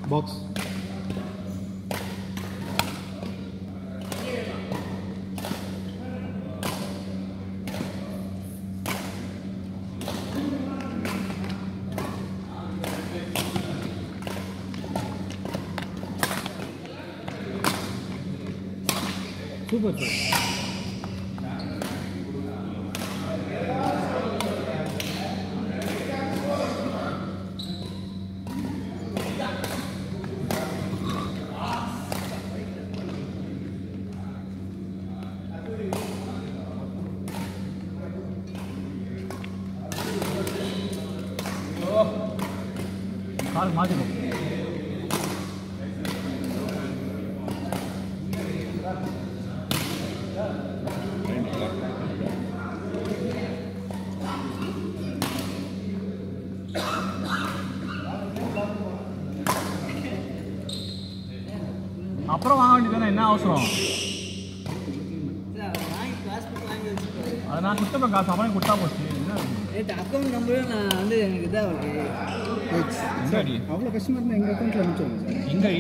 Box super sir call மாற்றிடும் அப்புறம் வாங்க வேண்டியது என்ன அவசரம் அதை நான் கொடுத்தப்ப காசு அவனே கொடுத்தா போச்சு என்ன ரேட் அக்கௌண்ட் நம்பரும் நான் வந்து எனக்கு இதாக இருக்கு எங்கடி அவ்வளோ கஷ்டமாக இருந்தால் எங்கள் அக்கௌண்ட்டில் அனுப்பிச்சோங்க சார் எங்கடி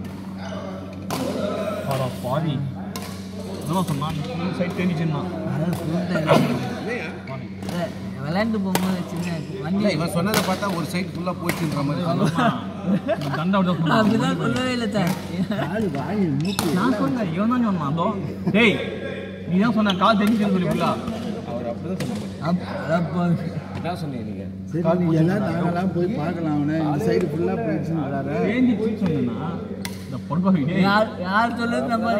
பாடா பாவி இதெல்லாம் சொன்னான் இந்த சைட் தெரிஞ்சுன்னா அதான் சொல்லிட்டேன் விளையாண்டு போகும்போது சின்ன வண்டி இல்லை இவன் சொன்னதை பார்த்தா ஒரு சைடு ஃபுல்லாக போச்சுன்ற மாதிரி சொன்னான். தண்டை அப்படி தான் சொன்னான் அப்படிதான் சொல்லவே இல்லை சார் ஆளு வாய் மூக்கு நான் சொன்னேன் இவன் தான் சொன்னான் அதோ டேய் நீ தான் சொன்ன கால் தெரிஞ்சுன்னு சொல்லி ஃபுல்லா அவர் அப்படி தான் சொன்னாங்க அப்- அப்போ என்ன சொன்னீங்க நீங்கள் சரி நீங்கள் எல்லாம் நாங்களாம் போய் பார்க்கலாம் அவனை இந்த சைடு ஃபுல்லாக போயிடுச்சுன்றாரு தேஞ்சிச்சு சொன்னா இந்த பொண்பாவி டேய் யார் யார் சொல்லுறது நம்ம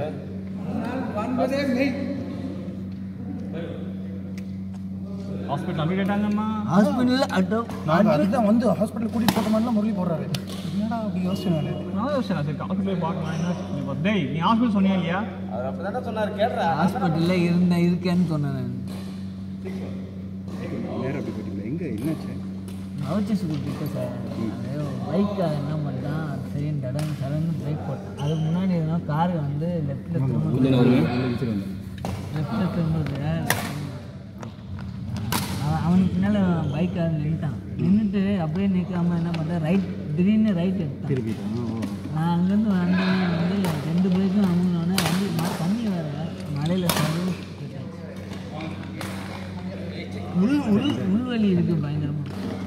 ஹாஸ்பிட்டல் அட்மிட் ஆயிட்டாங்கம்மா ஹாஸ்பிட்டலில் அட்டோ நாங்கள் அதுதான் வந்து ஹாஸ்பிட்டல் கூட்டிகிட்டு போட்ட மாதிரிலாம் முரளி போடுறாரு என்னடா அப்படி யோசிச்சு நான் நான் யோசிச்சேன் சரி ஹாஸ்பிட்டல் போய் பார்க்கலாம் என்ன இப்ப டேய் நீ ஹாஸ்பிட்டல் சொன்னியா இல்லையா அவர் அப்படி தானே சொன்னார் கேட்றா ஹாஸ்பிட்டலில் இருந்தேன் இருக்கேன்னு சொன்னேன் நான் நேரம் அப்படி போயிட்டீங்களா எங்கே என்னாச்சு வவுச்சர்ஸ் கொடுத்துருக்கோம் சார் அது பைக் என்ன பண்ணிட்டான் சரி தடம் சடன்னு பிரேக் போட்டான் அதுக்கு முன்னாடி இருந்தால் கார் வந்து லெஃப்ட்டில் திரும்ப லெஃப்ட்டில் திரும்புறது அவன் அவனுக்கு பின்னால் பைக் நின்றுட்டான் நின்றுட்டு அப்படியே நிற்காம என்ன பண்ணிட்டான் ரைட் திடீர்னு ரைட் எடுத்தான் திருப்பிட்டான் ஓ நான் அங்கேருந்து வந்தேன் வந்து ரெண்டு பைக்கும் அமுங்கினோடனே வந்து ம- தண்ணி வேறு மழையில் சர்வீஸ் உள் உள் உள்வலி இருக்கு பயங்கரமாக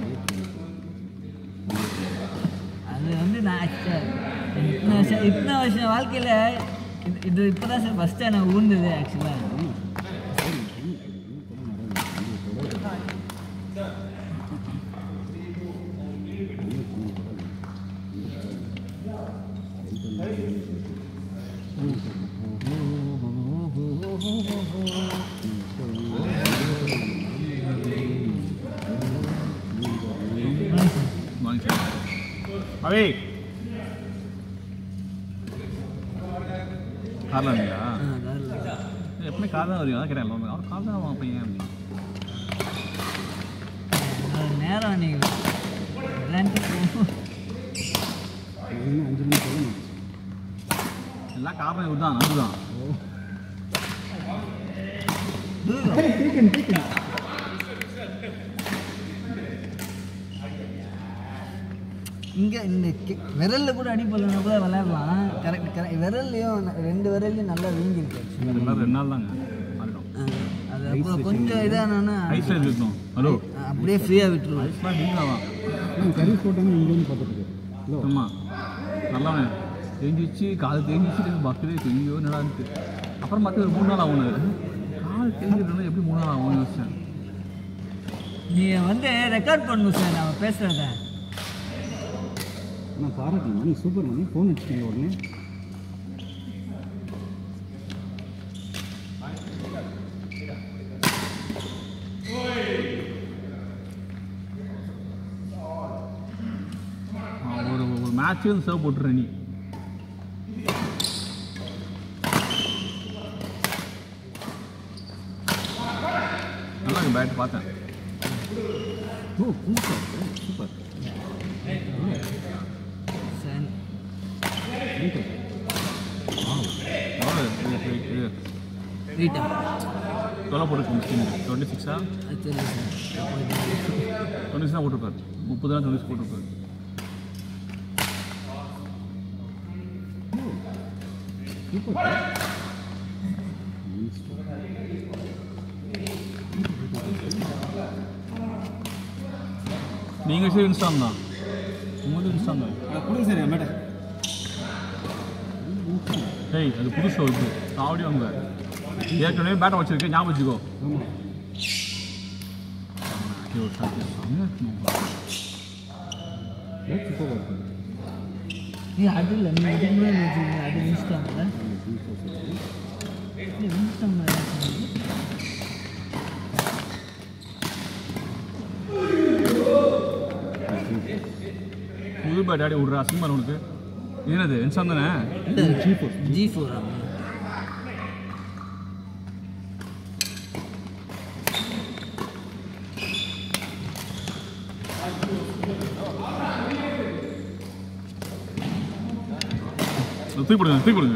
அது வந்து நான் actual- இத்தனை வருஷம் இத்தனை வருஷம் வாழ்க்கையில் இது இது இப்போ தான் சார் ஃபஸ்ட்டு நான் ஊர்ந்தது ஆக்சுவலாக அவே காரில் வந்தீங்களா எப்பவுமே கார் தான் வருவீங்க அதான் கேட்டேன் அவர் கார் தான் அவன் பையன் அப்படின்னு நேரம் நீங்கள் விளையாண்டு இன்னும் அஞ்சு மணி சொல்லணும் எல்லா காரணம் இவர் தான் அதுதான் டீக்கன் டீக்கன் இங்கே இந்த கி- விரல்ல கூட அடிப்படலன்னா கூட விளையாடலாம் கரெக்ட் கரெக்ட் விரல்லையும் ந- ரெண்டு விரல்லையும் நல்லா வீங்கிருக்கு actually. ரெண்டு நாள் ரெண்டு நாள் தாங்க மாறிடும் ஆ, அது அப்புறம் கொஞ்சம் இதானோன்னா ஐஸில் இருக்கணும் ஹலோ அப்படியே ஃப்ரீயாக விட்டுருவோம் ஐஸ்லாம் நீங்களாக தான் நான் சர்வீஸ் போட்டாங்க இங்கேருந்து பார்த்துட்டு ஹலோ ஆமாம் நல்லா தேஞ்சிச்சு கால் தேஞ்சிச்சு பக்கத்துலேயே தெரியும் என்னடான்ட்டு அப்புறம் பார்த்து ஒரு மூணு நாள் ஆகும் கால் தேஞ்சிட்டு எப்படி மூணு நாள் ஆகும்னு யோசிச்சேன் நீ வந்து ரெக்கார்ட் பண்ணணும் சார் நம்ம பேசுகிறத நான் பாராட்டணும் மணி சூப்பர் மணி ஃபோன் வச்சுட்டீங்க உடனே ஆ, ஒரு ஒரு மேட்ச்சே சர்வ் போட்டுறேன் நீ நல்லா இருக்கு பேட் பார்த்தேன் ஓ சூப்பர் சூப்பர் சார் எவ்வளோ இது இது ரீட்டா எவ்வளோ போட்டுருக்கு ஸ்கின் டுவெண்ட்டி சிக்ஸா அது தெரியல சார் அப்போ இது- டுவெண்ட்டி சிக்ஸாக போட்டிருப்பாரு முப்பது நாள் டுவெண்ட்டி போட்டிருப்பாரு நீங்கள் சரி இன்ஸ்டாம் தான் உங்களுக்கு இன்ஸ்டாம் தான் கொடுங்க சார் மேடம் டேய் அது புது ஷோ இது ஆடியோ அங்கே ஏற்கனவே பேட்டை வச்சிருக்கேன் ஞாபகம் வச்சுக்கோ ஐயோ, சத்தியம், செம்மையா இருக்குமா? நீ அது இல்லை நீ இதுக்கு முன்னாடி வச்சுருங்க அது இன்ஸ்டாமில் இல்லை இன்ஸ்டாமில் புது பேட்டாடி விட்ற அசிங்கமாக உனக்கு இது என்னது இன்ஸ்டாம் தானே ஜி ஃபோர் ஜி ஃபோர் ஆமாம் தூக்கி போடுங்க தூக்கி போடுங்க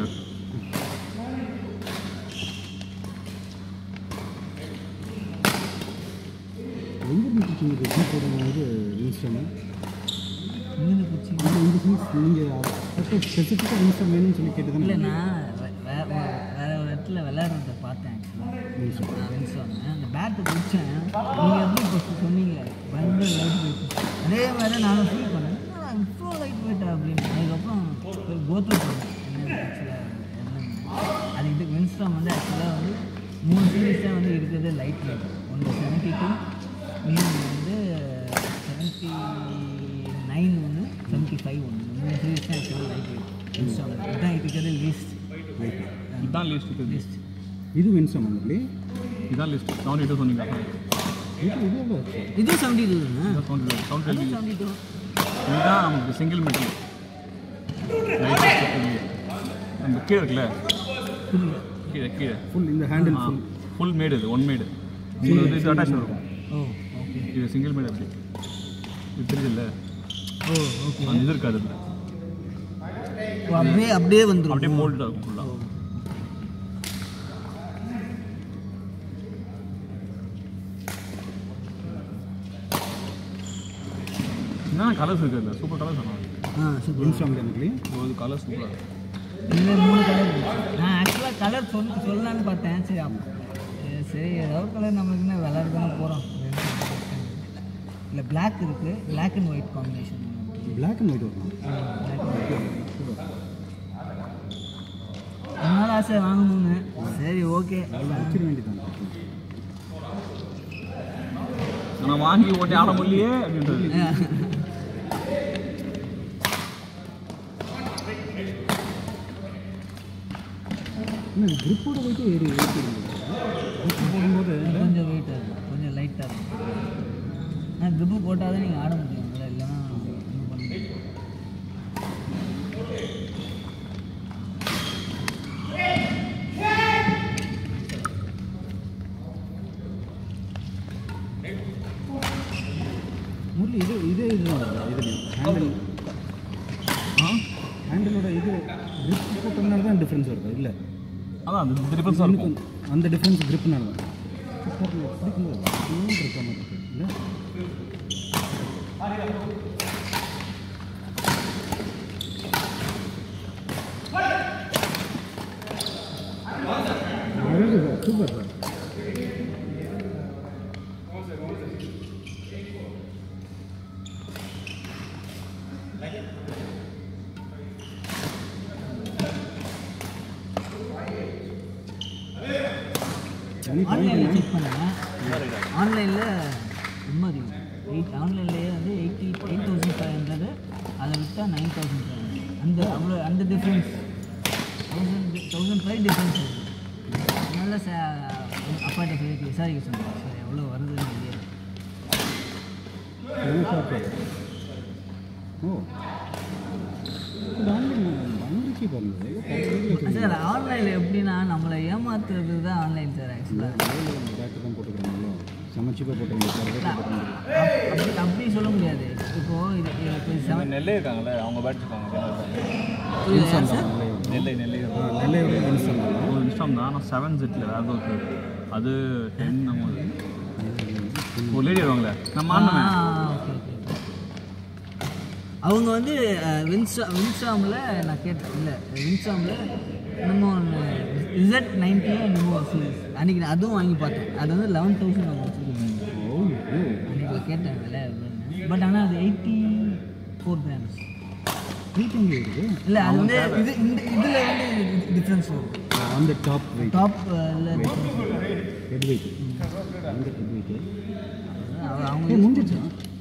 எங்கே இருந்துச்சு ஜி போடும்போது இன்ஸ்டாமு இங்கே குச்சி இந்த சீன்ஸ் நீங்கள் ஸ்பெசிஃபிக்காக இன்ஸ்டா வேணும்னு சொல்லி கேட்டு இல்லை தானே நான் வே- வே- வே- வேற ஒரு இடத்துல விளையாடுறத பார்த்தேன் ஆக்சுவலாக நான் வின்சோன்னு அந்த பேட்டு பிடிச்சேன் நீங்கள் எப்படி ஃபஸ்ட்டு சொன்னீங்க பயங்கர லைட் வெயிட் அதே மாதிரி நானும் ஃபீல் பண்ணேன் என்னடா இவ்வளோ லைட் வெயிட்டா அப்படின்னு அதுக்கப்புறம் ஒரு கோத்ரூ பண்ணேன் என்ன ஆக்சுவலாக அது இது வின்ஸ்டாம் வந்து ஆக்சுவலாக வந்து மூணு சீரீஸ் தான் வந்து இருக்கிறது லைட் வெயிட் ஒன்று செவன்ட்டி டூ இன்னொன்று வந்து செவன்ட்டி நைன் ஒன்று செவன்ட்டி ஃபைவ் ஒன்று மூணு சீரீஸ் தான் ஆக்சுவலாக லைட் வெயிட் வின்ஸ்டாம் இதுதான் இருக்கிறது லிஸ்ட் இதுதான் லிஸ்ட் இருக்குது லிஸ்ட் இது இன்ஸ்டாம் வந்து இதுதான் லிஸ்ட் செவன் எயிட்டோ சொன்னீங்க இது இது எவ்வளோ ஆச்சு இது செவன்ட்டி டூ தானே seven seven twenty seventy two இதுதான் நமக்கு சிங்கிள் மெட்டல் நம்ம கீழே இருக்குல்ல புரியல கீழே கீழே ஃபுல் இந்த ஹேண்டில் ஃபுல் ஃபுல் மேடு இது ஒன் மேடு இது வந்து இது அட்டாச் இருக்கும் ஓ ஓகே இது சிங்கிள் மேடு அப்படி இது தெரியுதுல்ல ஓ ஓகே அந்த இது இருக்காது இதுல. அப்படியே அப்படியே வந்துடும் அப்படியே மோல்டாக இருக்கும் ஃபுல்லாக என்ன கலர்ஸ் இருக்குல்ல சூப்பர் கலர்ஸ் ஆனால் ஆ சூப்பர் இன்ஸ்டாம் எனக்கு ஒரு கலர் சூப்பராக இருக்கும் இந்த மூணு கலர் நான் ஆக்சுவலாக கலர் சொல் சொல்லலான்னு பார்த்தேன் சரி அப்போ சரி, சரி ஏதோ ஒரு கலர் நம்மளுக்கு என்ன விளாட தானே போகிறோம் இல்லை பிளாக் இருக்குது black and white combination black and white வரணும் அதனால ஆசை வாங்கணும்னு சரி ஓகே வச்சிட வேண்டியதான் நான் வாங்கி ஓட்டி ஆட முடியலையே அப்படின்றது என்ன grip-ஓட weight ஏறி ஏறி grip போடும்போது கொஞ்சம் வெயிட்டாக இருக்கும் கொஞ்சம் லைட்டாக இருக்கும் நான் கிப்பு போட்டால் தான் நீங்கள் ஆட முடியும் இல்லை இல்லைன்னா ஒன்றும் பண்ண முடியாது முரளி இது இதே இதுதான் வருதா இதுலையும் ஹேண்டில் ஹேண்டிலோட இது grip போட்டதுனால தான் டிஃப்ரென்ஸ் வருது இல்லை அதான் அந்த டிஃபரன்ஸாக இருக்கும் அந்த டிஃப்ரென்ஸ் gripனால தான் பிடிக்கும்போது இன்னும் இருக்க மாதிரி இருக்கு இல்லை அழகு சார் சூப்பர் சார் ஆன்லைனில் செக் பண்ணேன் ஆன்லைனில் ரொம்ப அதிகம் எயிட் ஆன்லைன்லேயே வந்து eighty eight thousand five hundred அதை விட்டால் நைன் தௌசண்ட் ஃபைவ் ஹண்ட்ரட் அந்த அவ்வளோ அந்த difference thousand thousand five difference அதனால ச அப்பாட்ட சொல்லி விசாரிக்க சொன்னேன் சரி எவ்வளோ வருதுன்னு தெரியாது ஓ இது ஆன்லைன் வந்துச்சு பாருங்க சார் ஆன்லைனில் எப்படின்னா நம்மளை ஏமாத்துறது தான் ஆன்லைன் சார் ஆக்சுவலாக பேட்டரி தான் போட்டுக்கிறாங்களோ சமைச்சிப்பாக போட்டுருங்க அப்படி அப்படி சொல்ல முடியாது இப்போது இது இப்போ செவன் நெல்லை இருக்காங்கல்ல அவங்க பேட் இருக்காங்க சார் நெல்லை நெல்லை நெல்லையோட இன்ஸ்டால் ஒரு இன்ஸ்டாம் தான் ஆனால் செவன் செட்டில் வேறு ஏதோ இருக்கு அது டென் நம்ம ஒரு லேடி வருவாங்களே நம்ம ஆ, ஆடணுமே ஓகே ஓகே அவங்க வந்து வின்ஸ்டா வின்ஸ்டாமில் நான் கேட்டேன் இல்லை வின்ஸ்டாமில் என்னமோ ஒன்று இசட் நைன்டி என்னமோ ஒரு சீரிஸ் அன்றைக்கி நான் அதுவும் வாங்கி பார்த்தேன் அது வந்து லெவன் தௌசண்ட் நான் வச்சுருக்கேன் அன்றைக்கி கேட்டேன் விலை எவ்வளோன்னு பட் ஆனால் அது எயிட்டி ஃபோர் கிராம்ஸ் வெயிட் எங்கே இருக்குது இல்லை அது வந்து இது இந்த இதில் வந்து டிஃப்ரென்ஸ் வரும் அந்த டாப் வெயிட் டாப் இல்லை டிஃப்ரென்ஸ் ஹெட் வெயிட் அந்த ஹெட் வெயிட் அவங்க முடிஞ்சிச்சா